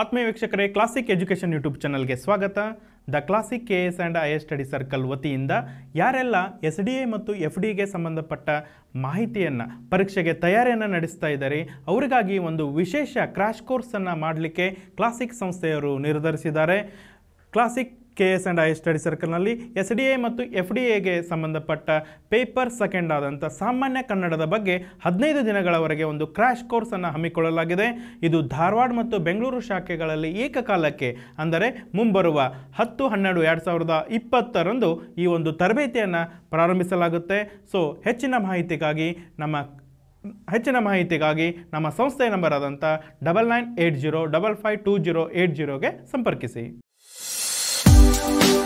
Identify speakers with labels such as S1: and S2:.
S1: ಆತ್ಮೀಯ ವೀಕ್ಷಕರೇ classic education YouTube ಚಾನಲ್ಗೆ ಸ್ವಾಗತ the classic K S and I S study circle ವತಿಯಿಂದ ಯಾರೆಲ್ಲ ಎಸ್ ಡಿ ಎ ಮತ್ತು ಎಫ್ ಡಿಗೆ ಸಂಬಂಧಪಟ್ಟ ಮಾಹಿತಿಯನ್ನು ಪರೀಕ್ಷೆಗೆ ತಯಾರಿಯನ್ನು ನಡೆಸ್ತಾ ಇದ್ದಾರೆ ಅವರಿಗಾಗಿ ಒಂದು ವಿಶೇಷ ಕ್ರಾಶ್ ಕೋರ್ಸನ್ನು ಮಾಡಲಿಕ್ಕೆ ಕ್ಲಾಸಿಕ್ ಸಂಸ್ಥೆಯವರು ನಿರ್ಧರಿಸಿದ್ದಾರೆ classic K S and I S study ಸರ್ಕಲ್ನಲ್ಲಿ ಎಸ್ ಡಿ ಎ ಮತ್ತು ಎಫ್ ಡಿ ಎಗೆ ಸಂಬಂಧಪಟ್ಟ ಪೇಪರ್ ಸೆಕೆಂಡ್ ಆದಂಥ ಸಾಮಾನ್ಯ ಕನ್ನಡದ ಬಗ್ಗೆ ಹದಿನೈದು ದಿನಗಳವರೆಗೆ ಒಂದು ಕ್ರ್ಯಾಶ್ ಕೋರ್ಸನ್ನು ಹಮ್ಮಿಕೊಳ್ಳಲಾಗಿದೆ ಇದು ಧಾರವಾಡ ಮತ್ತು ಬೆಂಗಳೂರು ಶಾಖೆಗಳಲ್ಲಿ ಏಕಕಾಲಕ್ಕೆ ಅಂದರೆ ಮುಂಬರುವ ಹತ್ತು ಹನ್ನೆರಡು ಎರಡು ಸಾವಿರದ ಇಪ್ಪತ್ತರಂದು ಈ ಒಂದು ತರಬೇತಿಯನ್ನು ಪ್ರಾರಂಭಿಸಲಾಗುತ್ತೆ ಸೊ ಹೆಚ್ಚಿನ ಮಾಹಿತಿಗಾಗಿ ನಮ್ಮ ಹೆಚ್ಚಿನ ಮಾಹಿತಿಗಾಗಿ ನಮ್ಮ ಸಂಸ್ಥೆಯ ನಂಬರ್ ಆದಂಥ double nine eight zero double five two zero eight ಜೀರೋಗೆ ಸಂಪರ್ಕಿಸಿ